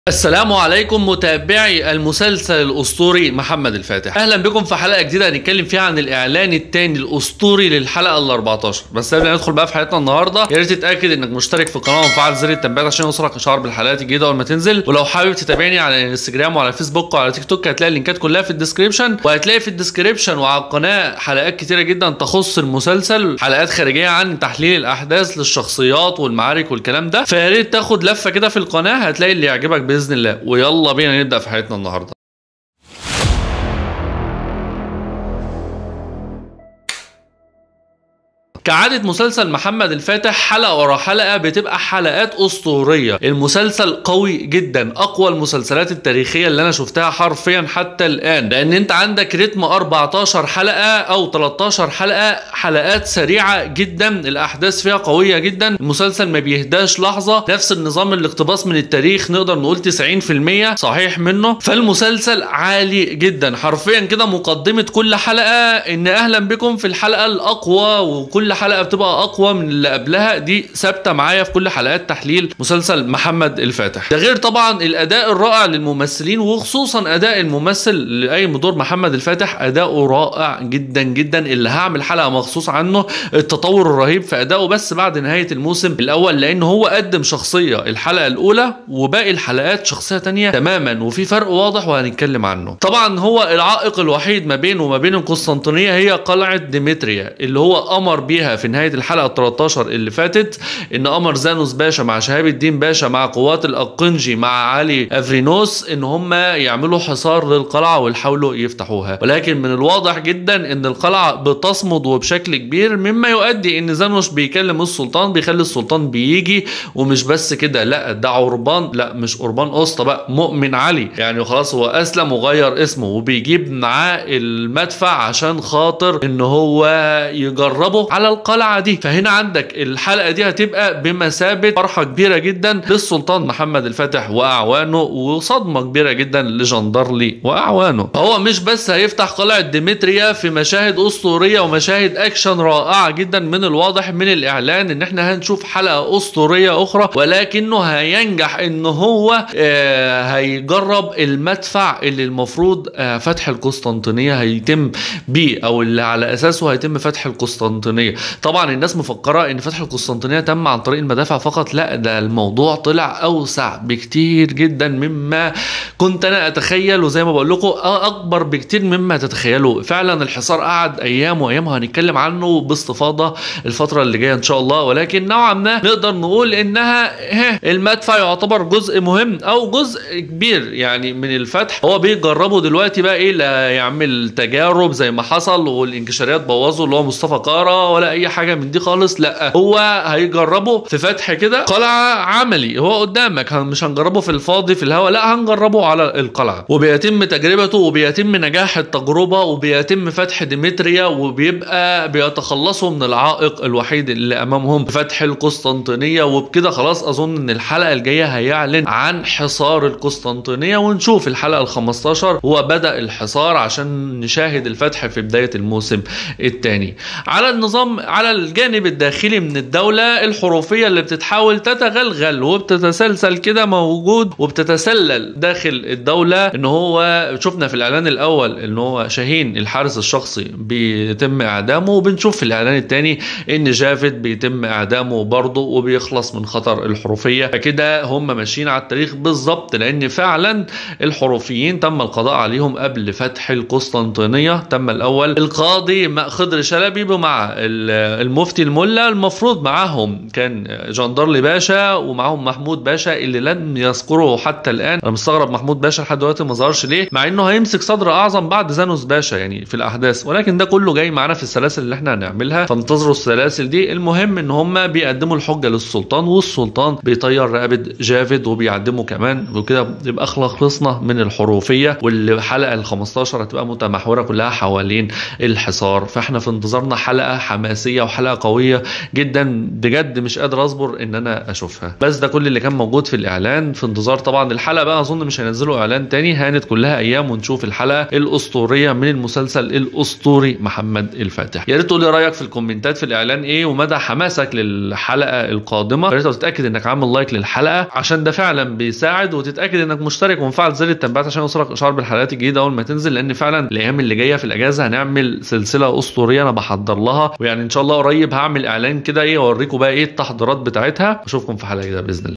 السلام عليكم متابعي المسلسل الاسطوري محمد الفاتح اهلا بكم في حلقه جديده هنتكلم فيها عن الاعلان الثاني الاسطوري للحلقه ال 14 بس قبل ما ندخل بقى في حلقتنا النهارده يا ريت تتاكد انك مشترك في القناه ومفعل زر التنبيهات عشان يوصلك اشعار بالحلقات الجديده اول ما تنزل ولو حابب تتابعني على الانستجرام وعلى الفيسبوك وعلى تيك توك هتلاقي اللينكات كلها في الديسكريبشن وهتلاقي في الديسكريبشن وعلى القناه حلقات كتيره جدا تخص المسلسل حلقات خارجيه عن تحليل الاحداث للشخصيات والمعارك والكلام ده فيا ريت تاخد لفه كده في القناه هتلاقي اللي يعجبك باذن الله ويلا بينا نبدا في حلقتنا النهارده كعادة مسلسل محمد الفاتح حلقة ورا حلقة بتبقى حلقات أسطورية المسلسل قوي جدا أقوى المسلسلات التاريخية اللي أنا شفتها حرفيا حتى الآن لأن أنت عندك رتم 14 حلقة أو 13 حلقة حلقات سريعة جدا الأحداث فيها قوية جدا المسلسل ما بيهداش لحظة نفس النظام الاقتباس من التاريخ نقدر نقول 90% صحيح منه فالمسلسل عالي جدا حرفيا كده مقدمة كل حلقة إن أهلا بكم في الحلقة الأقوى وكل حلقه بتبقى اقوى من اللي قبلها دي ثابته معايا في كل حلقات تحليل مسلسل محمد الفاتح ده غير طبعا الاداء الرائع للممثلين وخصوصا اداء الممثل لاي دور محمد الفاتح اداؤه رائع جدا جدا اللي هعمل حلقه مخصوص عنه التطور الرهيب في ادائه بس بعد نهايه الموسم الاول لان هو قدم شخصيه الحلقه الاولى وباقي الحلقات شخصيه تانية تماما وفي فرق واضح وهنتكلم عنه طبعا هو العائق الوحيد ما بينه وما بين القسطنطينيه هي قلعه ديمتريا اللي هو امر بيها في نهايه الحلقه 13 اللي فاتت ان امر زانوس باشا مع شهاب الدين باشا مع قوات الاقنجي مع علي افرينوس ان هم يعملوا حصار للقلعه ويحاولوا يفتحوها ولكن من الواضح جدا ان القلعه بتصمد وبشكل كبير مما يؤدي ان زانوس بيكلم السلطان بيخلي السلطان بيجي ومش بس كده لا ده عربان لا مش قربان قسطى بقى مؤمن علي يعني خلاص هو اسلم وغير اسمه وبيجيب معاه المدفع عشان خاطر ان هو يجربه على القلعه دي فهنا عندك الحلقه دي هتبقى بمثابه فرحه كبيره جدا للسلطان محمد الفاتح واعوانه وصدمه كبيره جدا لجندرلي واعوانه هو مش بس هيفتح قلعه ديمتريا في مشاهد اسطوريه ومشاهد اكشن رائعه جدا من الواضح من الاعلان ان احنا هنشوف حلقه اسطوريه اخرى ولكنه هينجح ان هو آه هيجرب المدفع اللي المفروض آه فتح القسطنطينيه هيتم بيه او اللي على اساسه هيتم فتح القسطنطينيه طبعا الناس مفكره ان فتح القسطنطينيه تم عن طريق المدافع فقط لا ده الموضوع طلع اوسع بكتير جدا مما كنت انا اتخيل وزي ما بقول لكم اكبر بكتير مما تتخيلوا فعلا الحصار قعد ايام وايام هنتكلم عنه باستفاضه الفتره اللي جايه ان شاء الله ولكن نوعا ما نقدر نقول انها المدفع يعتبر جزء مهم او جزء كبير يعني من الفتح هو بيجربوا دلوقتي بقى ايه لا يعمل تجارب زي ما حصل والانكشاريات بوظوا اللي هو مصطفى قاره ولا اي حاجه من دي خالص لا هو هيجربه في فتح كده قلعه عملي هو قدامك مش هنجربه في الفاضي في الهواء لا هنجربه على القلعه وبيتم تجربته وبيتم نجاح التجربه وبيتم فتح ديمتريا وبيبقى بيتخلصوا من العائق الوحيد اللي امامهم فتح القسطنطينيه وبكده خلاص اظن ان الحلقه الجايه هيعلن عن حصار القسطنطينيه ونشوف الحلقه ال 15 هو بدا الحصار عشان نشاهد الفتح في بدايه الموسم الثاني على النظام على الجانب الداخلي من الدولة الحروفية اللي بتتحاول تتغلغل وبتتسلسل كده موجود وبتتسلل داخل الدولة ان هو شفنا في الاعلان الاول ان هو شاهين الحارس الشخصي بيتم اعدامه وبنشوف في الاعلان الثاني ان جافد بيتم اعدامه برضه وبيخلص من خطر الحروفية فكده هم ماشيين على التاريخ بالظبط لان فعلا الحروفيين تم القضاء عليهم قبل فتح القسطنطينية تم الاول القاضي خضر شلبي مع المفتي الملا المفروض معاهم كان جندرلي باشا ومعاهم محمود باشا اللي لم يذكره حتى الان انا مستغرب محمود باشا لحد دلوقتي ما ظهرش ليه مع انه هيمسك صدر اعظم بعد زانوس باشا يعني في الاحداث ولكن ده كله جاي معانا في السلاسل اللي احنا هنعملها فانتظروا السلاسل دي المهم ان هم بيقدموا الحجه للسلطان والسلطان بيطير رقبه جافد وبيعدمه كمان وكده يبقى خلصنا من الحروفيه والحلقه ال 15 هتبقى متمحوره كلها حوالين الحصار فاحنا في انتظارنا حلقه حماسيه حماسيه وحلقه قويه جدا بجد مش قادر اصبر ان انا اشوفها بس ده كل اللي كان موجود في الاعلان في انتظار طبعا الحلقه بقى اظن مش هينزلوا اعلان تاني هانت كلها ايام ونشوف الحلقه الاسطوريه من المسلسل الاسطوري محمد الفاتح يا ريت تقول لي رايك في الكومنتات في الاعلان ايه ومدى حماسك للحلقه القادمه يا ريت تتاكد انك عامل لايك للحلقه عشان ده فعلا بيساعد وتتاكد انك مشترك ومفعل زر التنبيهات عشان يوصلك اشعار بالحلقات الجديده اول ما تنزل لان فعلا الايام اللي جايه في الاجازه هنعمل سلسله اسطوريه انا بحضر لها ويعني ان شاء الله قريب هعمل اعلان كده ايه اوريكم بقى ايه التحضيرات بتاعتها اشوفكم في حلقه جديده باذن الله